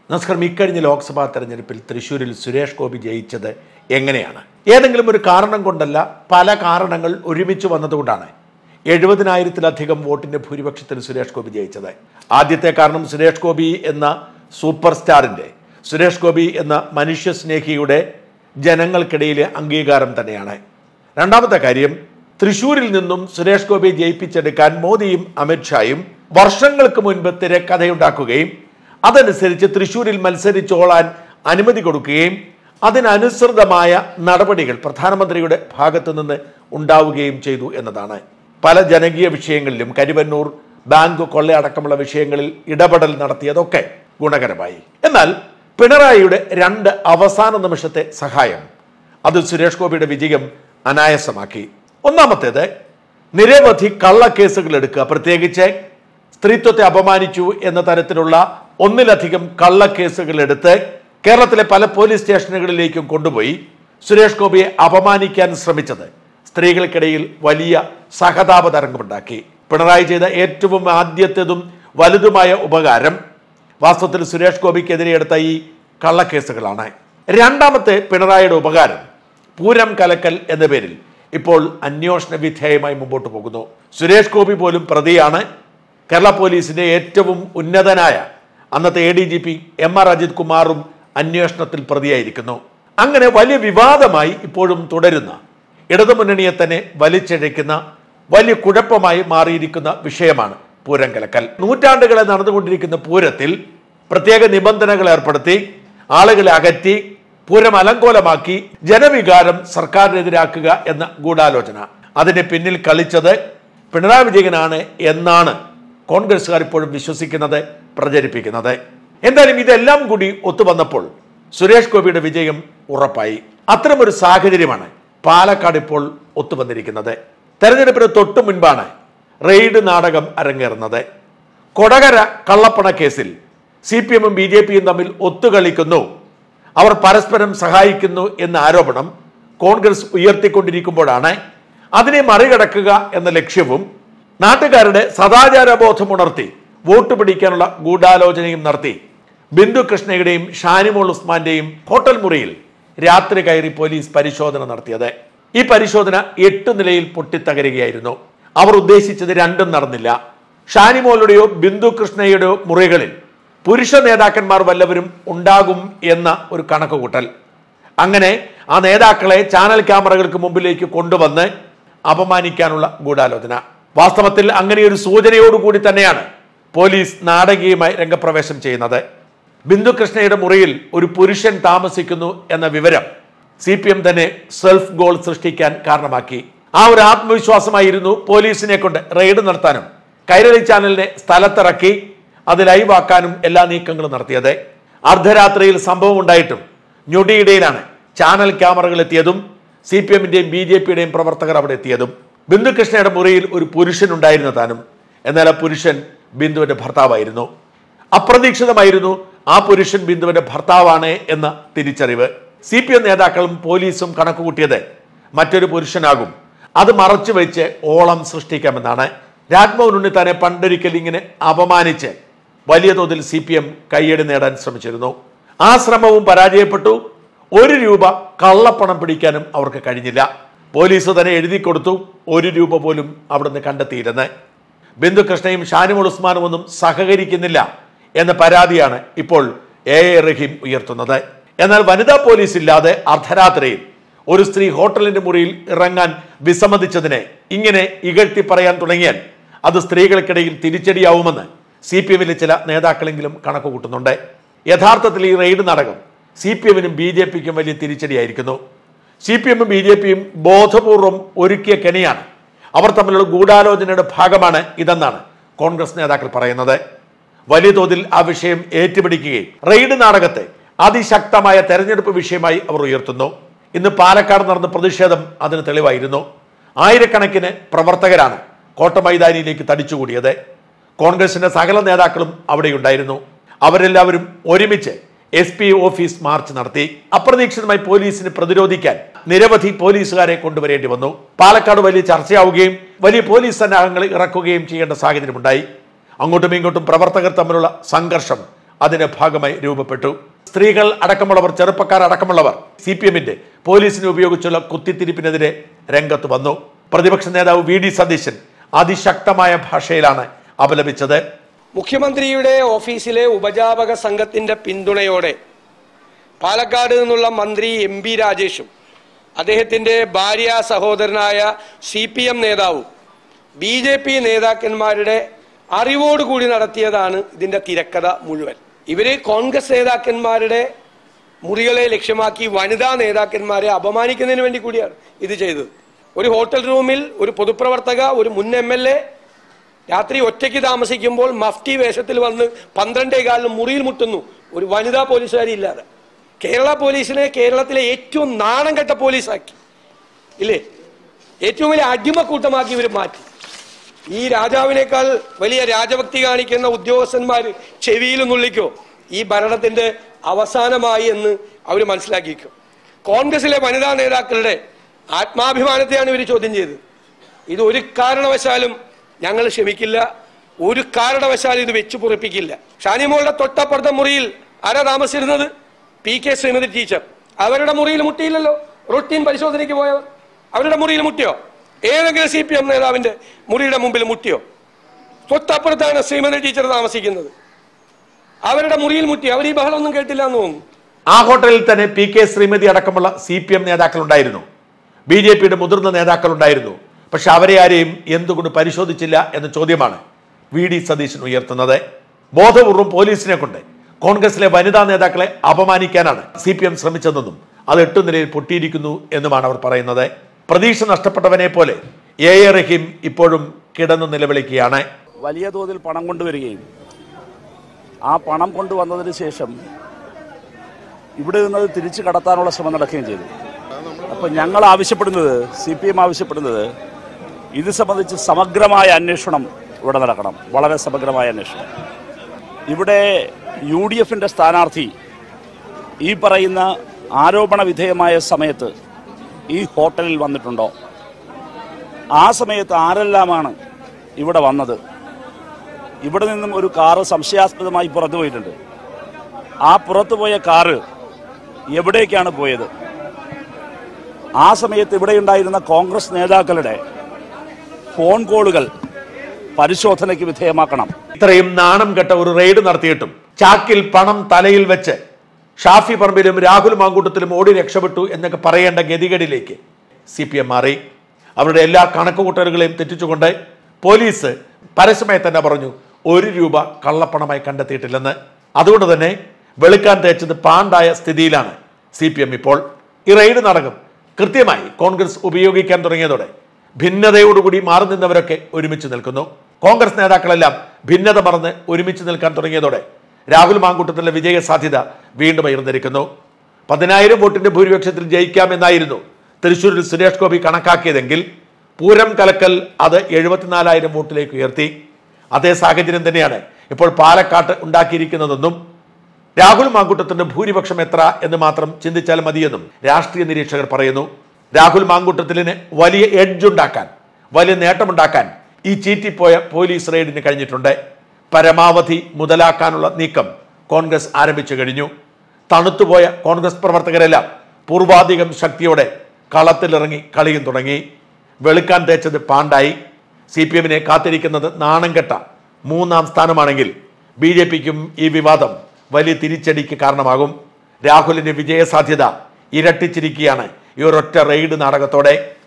നമസ്കാരം ഇക്കഴിഞ്ഞ ലോക്സഭാ തെരഞ്ഞെടുപ്പിൽ തൃശ്ശൂരിൽ സുരേഷ് ഗോപി ജയിച്ചത് എങ്ങനെയാണ് ഏതെങ്കിലും ഒരു കാരണം കൊണ്ടല്ല പല കാരണങ്ങൾ ഒരുമിച്ച് വന്നതുകൊണ്ടാണ് എഴുപതിനായിരത്തിലധികം വോട്ടിന്റെ ഭൂരിപക്ഷത്തിൽ സുരേഷ് ഗോപി ജയിച്ചത് ആദ്യത്തെ കാരണം സുരേഷ് ഗോപി എന്ന സൂപ്പർ സ്റ്റാറിന്റെ സുരേഷ് ഗോപി എന്ന മനുഷ്യസ്നേഹിയുടെ ജനങ്ങൾക്കിടയിലെ അംഗീകാരം തന്നെയാണ് രണ്ടാമത്തെ കാര്യം തൃശൂരിൽ നിന്നും സുരേഷ് ഗോപിയെ ജയിപ്പിച്ചെടുക്കാൻ മോദിയും അമിത്ഷായും വർഷങ്ങൾക്ക് മുൻപ് തിരക്കഥയുണ്ടാക്കുകയും അതനുസരിച്ച് തൃശൂരിൽ മത്സരിച്ചോളാൻ അനുമതി കൊടുക്കുകയും അതിനനുസൃതമായ നടപടികൾ പ്രധാനമന്ത്രിയുടെ ഭാഗത്തു നിന്ന് ഉണ്ടാവുകയും ചെയ്തു എന്നതാണ് പല ജനകീയ വിഷയങ്ങളിലും കരുവന്നൂർ ബാങ്ക് കൊള്ളയടക്കമുള്ള വിഷയങ്ങളിൽ ഇടപെടൽ നടത്തിയതൊക്കെ ഗുണകരമായി എന്നാൽ പിണറായിയുടെ രണ്ട് അവസാന നിമിഷത്തെ സഹായം അത് സുരേഷ് ഗോപിയുടെ വിജയം അനായാസമാക്കി ഒന്നാമത്തേത് നിരവധി കള്ളക്കേസുകൾ എടുക്കുക പ്രത്യേകിച്ച് സ്ത്രീത്വത്തെ അപമാനിച്ചു എന്ന തരത്തിലുള്ള ഒന്നിലധികം കള്ളക്കേസുകൾ എടുത്ത് കേരളത്തിലെ പല പോലീസ് സ്റ്റേഷനുകളിലേക്കും കൊണ്ടുപോയി സുരേഷ് ഗോപിയെ അപമാനിക്കാൻ ശ്രമിച്ചത് സ്ത്രീകൾക്കിടയിൽ വലിയ സഹതാപ തരംഗമുണ്ടാക്കി പിണറായി ചെയ്ത ഏറ്റവും ആദ്യത്തേതും വലുതുമായ ഉപകാരം വാസ്തവത്തിൽ സുരേഷ് ഗോപിക്കെതിരെ എടുത്ത ഈ കള്ളക്കേസുകളാണ് രണ്ടാമത്തെ പിണറായിയുടെ ഉപകാരം പൂരം കലക്കൽ എന്ന പേരിൽ ഇപ്പോൾ അന്വേഷണ വിധേയമായി മുമ്പോട്ട് പോകുന്നു സുരേഷ് ഗോപി പോലും പ്രതിയാണ് കേരള പോലീസിന്റെ ഏറ്റവും ഉന്നതനായ അന്നത്തെ A D G P M R Ajith കുമാറും അന്വേഷണത്തിൽ പ്രതിയായിരിക്കുന്നു അങ്ങനെ വലിയ വിവാദമായി ഇപ്പോഴും തുടരുന്ന ഇടതുമുന്നണിയെ തന്നെ വലിച്ചിഴയ്ക്കുന്ന വലിയ കുഴപ്പമായി മാറിയിരിക്കുന്ന വിഷയമാണ് പൂരം കലക്കൽ നൂറ്റാണ്ടുകളെ നടന്നുകൊണ്ടിരിക്കുന്ന പൂരത്തിൽ പ്രത്യേക നിബന്ധനകൾ ഏർപ്പെടുത്തി ആളുകളെ അകറ്റി പൂരം അലങ്കോലമാക്കി ജനവികാരം സർക്കാരിനെതിരാക്കുക എന്ന ഗൂഢാലോചന അതിന് പിന്നിൽ കളിച്ചത് പിണറായി വിജയനാണ് എന്നാണ് കോൺഗ്രസ്സുകാർ ഇപ്പോഴും വിശ്വസിക്കുന്നത് പ്രചരിപ്പിക്കുന്നത് എന്തായാലും ഇതെല്ലാം കൂടി ഒത്തുവന്നപ്പോൾ സുരേഷ് ഗോപിയുടെ വിജയം ഉറപ്പായി അത്തരമൊരു സാഹചര്യമാണ് പാലക്കാട് ഇപ്പോൾ ഒത്തുവന്നിരിക്കുന്നത് തെരഞ്ഞെടുപ്പിന് തൊട്ടു മുൻപാണ് റെയ്ഡ് നാടകം അരങ്ങേറുന്നത് കൊടകര കള്ളപ്പണ കേസിൽ സി പി എമ്മും ബി ജെ പിയും തമ്മിൽ ഒത്തുകളിക്കുന്നു അവർ പരസ്പരം സഹായിക്കുന്നു എന്ന ആരോപണം കോൺഗ്രസ് ഉയർത്തിക്കൊണ്ടിരിക്കുമ്പോഴാണ് അതിനെ മറികടക്കുക എന്ന ലക്ഷ്യവും നാട്ടുകാരുടെ സദാചാരബോധം ഉണർത്തി വോട്ട് പിടിക്കാനുള്ള ഗൂഢാലോചനയും നടത്തി ബിന്ദു കൃഷ്ണയുടെയും ഷാനിമോൾ ഉസ്മാന്റെയും ഹോട്ടൽ മുറിയിൽ രാത്രി കയറി പോലീസ് പരിശോധന നടത്തിയത് ഈ പരിശോധന എട്ട് നിലയിൽ പൊട്ടിത്തകരുകയായിരുന്നു അവർ ഉദ്ദേശിച്ചത് രണ്ടും നടന്നില്ല ഷാനിമോളുടെയോ ബിന്ദു കൃഷ്ണയുടെയോ മുറികളിൽ പുരുഷ നേതാക്കന്മാർ വല്ലവരും ഉണ്ടാകും എന്ന ഒരു കണക്കുകൂട്ടൽ അങ്ങനെ ആ നേതാക്കളെ ചാനൽ ക്യാമറകൾക്ക് മുമ്പിലേക്ക് കൊണ്ടുവന്ന് അപമാനിക്കാനുള്ള ഗൂഢാലോചന വാസ്തവത്തിൽ അങ്ങനെ ഒരു സൂചനയോടുകൂടി തന്നെയാണ് പോലീസ് നാടകീയമായി രംഗപ്രവേശം ചെയ്യുന്നത് ബിന്ദു കൃഷ്ണയുടെ മുറിയിൽ ഒരു പുരുഷൻ താമസിക്കുന്നു എന്ന വിവരം സി പി എം തന്നെ സെൽഫ് ഗോൾ സൃഷ്ടിക്കാൻ കാരണമാക്കി ആ ഒരു ആത്മവിശ്വാസമായിരുന്നു പോലീസിനെ കൊണ്ട് റെയ്ഡ് നടത്താനും കൈരളി ചാനലിനെ സ്ഥലത്തിറക്കി അത് ലൈവാക്കാനും എല്ലാ നീക്കങ്ങളും നടത്തിയത് അർദ്ധരാത്രിയിൽ സംഭവം ഉണ്ടായിട്ടും ഞൊടിയിടയിലാണ് ചാനൽ ക്യാമറകൾ എത്തിയതും സി പി എമ്മിന്റെയും ബി ജെ പിയുടെയും പ്രവർത്തകർ അവിടെ എത്തിയതും ബിന്ദുകൃഷ്ണയുടെ മുറിയിൽ ഒരു പുരുഷൻ ഉണ്ടായിരുന്ന താനും എന്നാൽ ആ പുരുഷൻ ബിന്ദുവിന്റെ ഭർത്താവായിരുന്നു അപ്രതീക്ഷിതമായിരുന്നു ആ പുരുഷൻ ബിന്ദുവിന്റെ ഭർത്താവാണ് എന്ന തിരിച്ചറിവ് സി പി എം നേതാക്കളും പോലീസും കണക്കുകൂട്ടിയത് മറ്റൊരു പുരുഷനാകും അത് മറച്ചു വെച്ച് ഓളം സൃഷ്ടിക്കാമെന്നാണ് രാജ്മോഹൻ ഉണ്ണിത്താനെ പണ്ടൊരിക്കൽ ഇങ്ങനെ അപമാനിച്ച് വലിയ തോതിൽ സി പി എം കയ്യടി നേടാൻ ശ്രമിച്ചിരുന്നു ആ ശ്രമവും പരാജയപ്പെട്ടു ഒരു രൂപ കള്ളപ്പണം പിടിക്കാനും അവർക്ക് കഴിഞ്ഞില്ല പോലീസ് തന്നെ എഴുതി കൊടുത്തു ഒരു രൂപ പോലും അവിടുന്ന് കണ്ടെത്തിയിരുന്ന് ബിന്ദുകൃഷ്ണയും ഷാനിമുൾ ഉസ്മാനും ഒന്നും സഹകരിക്കുന്നില്ല എന്ന പരാതിയാണ് ഇപ്പോൾ എ എ റഹീം ഉയർത്തുന്നത് എന്നാൽ വനിതാ പോലീസ് ഇല്ലാതെ അർദ്ധരാത്രിയിൽ ഒരു സ്ത്രീ ഹോട്ടലിന്റെ മുറിയിൽ ഇറങ്ങാൻ വിസമ്മതിച്ചതിനെ ഇങ്ങനെ ഇകഴ്ത്തി പറയാൻ തുടങ്ങിയാൽ അത് സ്ത്രീകൾക്കിടയിൽ തിരിച്ചടിയാവുമെന്ന് സി പി എമ്മിലെ ചില നേതാക്കളെങ്കിലും കണക്ക് കൂട്ടുന്നുണ്ട് യഥാർത്ഥത്തിൽ ഈ റെയ്ഡ് നാടകം സി പി എമ്മിനും ബി ജെ പിക്കും വലിയ തിരിച്ചടിയായിരിക്കുന്നു സി പി എമ്മും ബി ജെ പിയും ബോധപൂർവം ഒരുക്കിയ കെണിയാണ് അവർ തമ്മിലുള്ള ഗൂഢാലോചനയുടെ ഭാഗമാണ് ഇതെന്നാണ് കോൺഗ്രസ് നേതാക്കൾ പറയുന്നത് വലിയ തോതിൽ ആ വിഷയം ഏറ്റുപിടിക്കുകയും റെയ്ഡ് നാടകത്തെ അതിശക്തമായ തെരഞ്ഞെടുപ്പ് വിഷയമായി അവർ ഉയർത്തുന്നു ഇന്ന് പാലക്കാട് നടന്ന പ്രതിഷേധം അതിന് തെളിവായിരുന്നു ആയിരക്കണക്കിന് പ്രവർത്തകരാണ് കോട്ടമൈതാനിയിലേക്ക് തടിച്ചുകൂടിയത് കോൺഗ്രസിന്റെ സകല നേതാക്കളും അവിടെയുണ്ടായിരുന്നു അവരെല്ലാവരും ഒരുമിച്ച് എസ് പി ഓഫീസ് മാർച്ച് നടത്തി അപ്രതീക്ഷിതമായി പോലീസിനെ പ്രതിരോധിക്കാൻ നിരവധി പോലീസുകാരെ കൊണ്ടുവരേണ്ടി വന്നു പാലക്കാട് വലിയ ചർച്ചയാവുകയും വലിയ പോലീസ് സന്നാഹങ്ങൾ ഇറക്കുകയും ചെയ്യേണ്ട സാഹചര്യമുണ്ടായി അങ്ങോട്ടും ഇങ്ങോട്ടും പ്രവർത്തകർ തമ്മിലുള്ള സംഘർഷം അതിന്റെ ഭാഗമായി രൂപപ്പെട്ടു സ്ത്രീകൾ അടക്കമുള്ളവർ ചെറുപ്പക്കാർ അടക്കമുള്ളവർ സി പി എമ്മിന്റെ പോലീസിനെ ഉപയോഗിച്ചുള്ള കുത്തിത്തിരിപ്പിനെതിരെ രംഗത്ത് വന്നു പ്രതിപക്ഷ നേതാവ് വി ഡി സതീശൻ അതിശക്തമായ ഭാഷയിലാണ് അപലപിച്ചത് മുഖ്യമന്ത്രിയുടെ ഓഫീസിലെ ഉപജാപക സംഘത്തിന്റെ പിന്തുണയോടെ പാലക്കാട് നിന്നുള്ള മന്ത്രി എം ബി രാജേഷും അദ്ദേഹത്തിന്റെ ഭാര്യ സഹോദരനായ സി പി എം നേതാവും ബി ജെ പി നേതാക്കന്മാരുടെ അറിവോടുകൂടി നടത്തിയതാണ് ഇതിന്റെ തിരക്കഥ മുഴുവൻ ഇവര് കോൺഗ്രസ് നേതാക്കന്മാരുടെ മുറികളെ ലക്ഷ്യമാക്കി വനിതാ നേതാക്കന്മാരെ അപമാനിക്കുന്നതിന് വേണ്ടി കൂടിയാണ് ഇത് ചെയ്തത് ഒരു ഹോട്ടൽ റൂമിൽ ഒരു പൊതുപ്രവർത്തക ഒരു മുൻ എം എൽ എ രാത്രി ഒറ്റയ്ക്ക് താമസിക്കുമ്പോൾ മഫ്റ്റി വേഷത്തിൽ വന്ന് പന്ത്രണ്ടേ കാലിന് മുറിയിൽ മുട്ടുന്നു ഒരു വനിതാ പോലീസുകാരി ഇല്ലാതെ കേരള പോലീസിനെ കേരളത്തിലെ ഏറ്റവും നാണം കെട്ട പോലീസാക്കി ഇല്ലേ ഏറ്റവും വലിയ അടിമക്കൂട്ടമാക്കി ഇവർ മാറ്റി ഈ രാജാവിനേക്കാൾ വലിയ രാജഭക്തി കാണിക്കുന്ന ഉദ്യോഗസ്ഥന്മാർ ചെവിയിൽ നുള്ളിക്കോ ഈ ഭരണത്തിന്റെ അവസാനമായി എന്ന് അവർ മനസ്സിലാക്കിക്കും കോൺഗ്രസിലെ വനിതാ നേതാക്കളുടെ ആത്മാഭിമാനത്തെയാണ് ഇവർ ചോദ്യം ചെയ്തത് ഇത് ഒരു കാരണവശാലും ഞങ്ങൾ ക്ഷമിക്കില്ല ഒരു കാരണവശാലും ഇത് വെച്ചു പൊറിപ്പിക്കില്ല ഷാനിമോളുടെ തൊട്ടപ്പുറത്തെ മുറിയിൽ ആരാ താമസിച്ചിരുന്നത് പി കെ ശ്രീമതി ടീച്ചർ അവരുടെ മുറിയിൽ മുട്ടിയില്ലല്ലോ റൊട്ടീൻ പരിശോധനയ്ക്ക് പോയവർ അവരുടെ മുറിയിൽ മുട്ടിയോ ഏതെങ്കിലും സി പി എം നേതാവിന്റെ മുറിയുടെ മുമ്പിൽ മുട്ടിയോ തൊട്ടപ്പുറത്താണ് ശ്രീമതി ടീച്ചർ താമസിക്കുന്നത് അവരുടെ മുറിയിൽ മുട്ടി അവർ ഈ ബഹളമൊന്നും കേട്ടില്ല എന്ന് തോന്നുന്നു ആ ഹോട്ടലിൽ തന്നെ പി കെ ശ്രീമതി അടക്കമുള്ള സി പി എം നേതാക്കളുണ്ടായിരുന്നു ബി ജെ പിയുടെ മുതിർന്ന നേതാക്കളുണ്ടായിരുന്നു പക്ഷെ അവരെ ആരെയും എന്തുകൊണ്ട് പരിശോധിച്ചില്ല എന്ന ചോദ്യമാണ് വി ഡി സതീശൻ ഉയർത്തുന്നത് ബോധപൂർവം പോലീസിനെ കൊണ്ട് കോൺഗ്രസിലെ വനിതാ നേതാക്കളെ അപമാനിക്കാനാണ് സി പി എം ശ്രമിച്ചതെന്നും അത് എട്ടു നിലയിൽ പൊട്ടിയിരിക്കുന്നു എന്നുമാണ് അവർ പറയുന്നത് പ്രതീക്ഷ നഷ്ടപ്പെട്ടവനെ പോലെ എ എ റഹീം ഇപ്പോഴും കിടന്നു നിലവിളിക്കുകയാണ് വലിയ തോതിൽ പണം കൊണ്ടുവരികയും ആ പണം കൊണ്ടുവന്നതിന് ശേഷം ഇവിടെ നിന്നത് തിരിച്ചു കടത്താനുള്ള ശ്രമം നടക്കുകയും ചെയ്തു അപ്പോൾ ഞങ്ങൾ ആവശ്യപ്പെടുന്നത് സി പി എം ആവശ്യപ്പെടുന്നത് ഇത് സംബന്ധിച്ച് സമഗ്രമായ അന്വേഷണം ഇവിടെ നടക്കണം വളരെ സമഗ്രമായ അന്വേഷണം ഇവിടെ യു ഡി എഫിൻ്റെ സ്ഥാനാർത്ഥി ഈ പറയുന്ന ആരോപണ വിധേയമായ സമയത്ത് ഈ ഹോട്ടലിൽ വന്നിട്ടുണ്ടോ ആ സമയത്ത് ആരെല്ലാമാണ് ഇവിടെ വന്നത് ഇവിടെ നിന്നും ഒരു കാറ് സംശയാസ്പദമായി പുറത്തു പോയിട്ടുണ്ട് ആ പുറത്തുപോയ കാറ് എവിടേക്കാണ് പോയത് ആ സമയത്ത് ഇവിടെ ഉണ്ടായിരുന്ന കോൺഗ്രസ് നേതാക്കളുടെ ഫോൺ കോളുകൾ പരിശോധനയ്ക്ക് വിധേയമാക്കണം ഇത്രയും നാണം കെട്ട ഒരു റെയ്ഡ് നടത്തിയിട്ടും ചാക്കിൽ പണം തലയിൽ വെച്ച് ഷാഫി പറമ്പിലും രാഹുൽ മാങ്കൂട്ടത്തിലും ഓടി രക്ഷപ്പെട്ടു എന്നൊക്കെ പറയേണ്ട ഗതികേടിലേക്ക് സി പി എം മാറി അവരുടെ എല്ലാ കണക്കുകൂട്ടലുകളെയും തെറ്റിച്ചുകൊണ്ട് പോലീസ് പരസ്യമായി തന്നെ പറഞ്ഞു ഒരു രൂപ കള്ളപ്പണമായി കണ്ടെത്തിയിട്ടില്ലെന്ന് അതുകൊണ്ട് തന്നെ വെളുക്കാൻ തേച്ചത് പാണ്ടായ സ്ഥിതിയിലാണ് സി പി എം ഇപ്പോൾ ഈ റെയ്ഡ് നടക്കും കൃത്യമായി കോൺഗ്രസ് ഉപയോഗിക്കാൻ തുടങ്ങിയതോടെ ഭിന്നതയോടുകൂടി മാറി നിന്നവരൊക്കെ ഒരുമിച്ച് നിൽക്കുന്നു കോൺഗ്രസ് നേതാക്കളെല്ലാം ഭിന്നത മറന്ന് ഒരുമിച്ച് നിൽക്കാൻ തുടങ്ങിയതോടെ രാഹുൽ മാങ്കൂട്ടത്തിന്റെ വിജയ സാധ്യത വീണ്ടും ഉയർന്നിരിക്കുന്നു പതിനായിരം വോട്ടിന്റെ ഭൂരിപക്ഷത്തിൽ ജയിക്കാമെന്നായിരുന്നു തൃശൂരിൽ സുരേഷ് ഗോപി കണക്കാക്കിയതെങ്കിൽ പൂരം കലക്കൽ അത് എഴുപത്തിനാലായിരം വോട്ടിലേക്ക് ഉയർത്തി അതേ സാഹചര്യം തന്നെയാണ് ഇപ്പോൾ പാലക്കാട്ട് ഉണ്ടാക്കിയിരിക്കുന്നതെന്നും രാഹുൽ മാങ്കൂട്ടത്തിന്റെ ഭൂരിപക്ഷം എത്ര എന്ന് മാത്രം ചിന്തിച്ചാൽ മതിയെന്നും രാഷ്ട്രീയ നിരീക്ഷകർ പറയുന്നു രാഹുൽ മാങ്കൂട്ടത്തിലിന് വലിയ എഡ്ജ് ഉണ്ടാക്കാൻ വലിയ നേട്ടമുണ്ടാക്കാൻ ഈ ചീറ്റിപ്പോയ പോലീസ് റെയ്ഡിന് കഴിഞ്ഞിട്ടുണ്ട് പരമാവധി മുതലാക്കാനുള്ള നീക്കം കോൺഗ്രസ് ആരംഭിച്ചു കഴിഞ്ഞു തണുത്തുപോയ കോൺഗ്രസ് പ്രവർത്തകരെല്ലാം പൂർവാധികം ശക്തിയോടെ കളത്തിലിറങ്ങി കളിയും തുടങ്ങി വെളുക്കാൻ തേച്ചത് പാണ്ടായി സി പി എമ്മിനെ കാത്തിരിക്കുന്നത് നാണം കെട്ട മൂന്നാം സ്ഥാനമാണെങ്കിൽ ബി ജെ പിക്കും ഈ വിവാദം വലിയ തിരിച്ചടിക്ക് കാരണമാകും രാഹുലിന്റെ വിജയസാധ്യത ഇരട്ടിച്ചിരിക്കുകയാണ് ഈ ഒരൊറ്റ റെയ്ഡ് നാടകത്തോടെ